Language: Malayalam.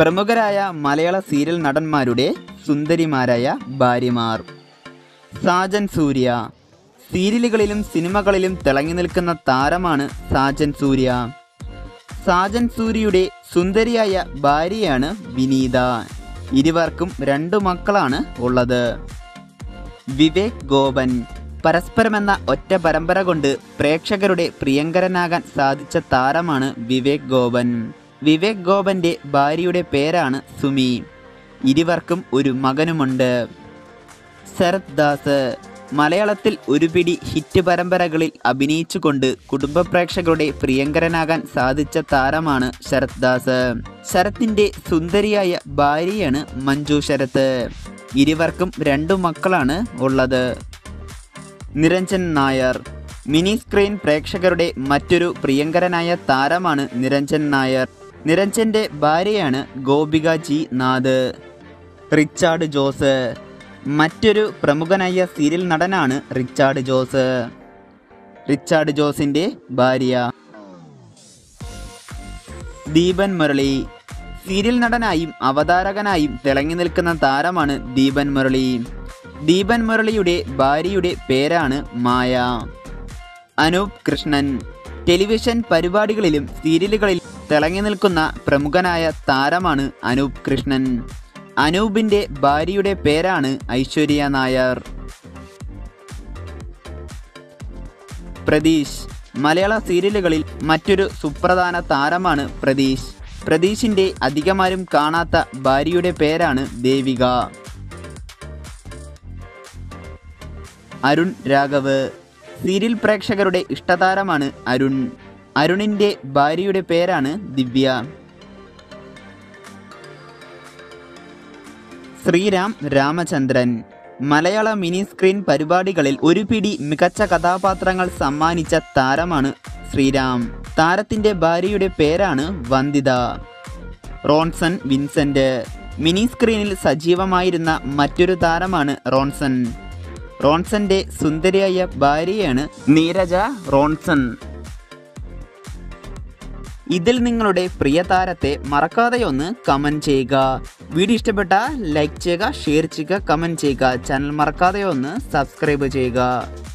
പ്രമുഖരായ മലയാള സീരിയൽ നടന്മാരുടെ സുന്ദരിമാരായ ഭാര്യമാർ സാജൻ സൂര്യ സീരിയലുകളിലും സിനിമകളിലും തിളങ്ങി നിൽക്കുന്ന താരമാണ് സാജൻ സൂര്യ സാജൻ സൂര്യയുടെ സുന്ദരിയായ ഭാര്യയാണ് വിനീത ഇരുവർക്കും രണ്ടു മക്കളാണ് ഉള്ളത് വിവേക് ഗോപൻ പരസ്പരമെന്ന ഒറ്റ പരമ്പര കൊണ്ട് പ്രേക്ഷകരുടെ പ്രിയങ്കരനാകാൻ സാധിച്ച താരമാണ് വിവേക് ഗോപൻ വിവേക് ഗോപന്റെ ഭാര്യയുടെ പേരാണ് സുമി ഇരുവർക്കും ഒരു മകനുമുണ്ട് ശരത് ദാസ് മലയാളത്തിൽ ഒരു പിടി ഹിറ്റ് പരമ്പരകളിൽ അഭിനയിച്ചുകൊണ്ട് കുടുംബ പ്രേക്ഷകരുടെ പ്രിയങ്കരനാകാൻ സാധിച്ച താരമാണ് ശരത് ദാസ് ശരത്തിന്റെ സുന്ദരിയായ ഭാര്യയാണ് മഞ്ജു ശരത്ത് ഇരുവർക്കും രണ്ടു മക്കളാണ് ഉള്ളത് നിരഞ്ജൻ നായർ മിനി സ്ക്രീൻ പ്രേക്ഷകരുടെ മറ്റൊരു പ്രിയങ്കരനായ താരമാണ് നിരഞ്ജൻ നായർ നിരഞ്ജന്റെ ഭാര്യയാണ് Gopika G Nath Richard Jose മറ്റൊരു പ്രമുഖനായ സീരിയൽ നടനാണ് റിച്ചാർഡ് ജോസ് റിച്ചാർഡ് ജോസിന്റെ ഭാര്യ ദീപൻ മുരളി സീരിയൽ നടനായും അവതാരകനായും തിളങ്ങി നിൽക്കുന്ന താരമാണ് ദീപൻ മുരളി ദീപൻ മുരളിയുടെ ഭാര്യയുടെ പേരാണ് മായ അനൂപ് കൃഷ്ണൻ ടെലിവിഷൻ പരിപാടികളിലും സീരിയലുകളിലും തിളങ്ങി നിൽക്കുന്ന പ്രമുഖനായ താരമാണ് അനൂപ് കൃഷ്ണൻ അനൂപിന്റെ ഭാര്യയുടെ പേരാണ് ഐശ്വര്യ നായർ പ്രതീഷ് മലയാള സീരിയലുകളിൽ മറ്റൊരു സുപ്രധാന താരമാണ് പ്രതീഷ് പ്രതീഷിന്റെ അധികമാരും കാണാത്ത ഭാര്യയുടെ പേരാണ് ദേവിക അരുൺ രാഘവ് സീരിയൽ പ്രേക്ഷകരുടെ ഇഷ്ടതാരമാണ് അരുൺ അരുണിന്റെ ഭാര്യയുടെ പേരാണ് ദിവ്യ ശ്രീരാം രാമചന്ദ്രൻ മലയാള മിനി സ്ക്രീൻ പരിപാടികളിൽ ഒരു പിടി മികച്ച കഥാപാത്രങ്ങൾ സമ്മാനിച്ച താരമാണ് ശ്രീരാം താരത്തിന്റെ ഭാര്യയുടെ പേരാണ് വന്ദിത റോൺസൺ വിൻസെന്റ് മിനി സ്ക്രീനിൽ സജീവമായിരുന്ന മറ്റൊരു താരമാണ് റോൺസൺ റോൺസന്റെ സുന്ദരിയായ ഭാര്യയാണ് നീരജ റോൺസൺ ഇതിൽ നിങ്ങളുടെ പ്രിയ താരത്തെ മറക്കാതെ ഒന്ന് കമൻറ്റ് ചെയ്യുക വീഡിയോ ഇഷ്ടപ്പെട്ട ലൈക്ക് ചെയ്യുക ഷെയർ ചെയ്യുക കമൻറ്റ് ചെയ്യുക ചാനൽ മറക്കാതെ ഒന്ന് സബ്സ്ക്രൈബ് ചെയ്യുക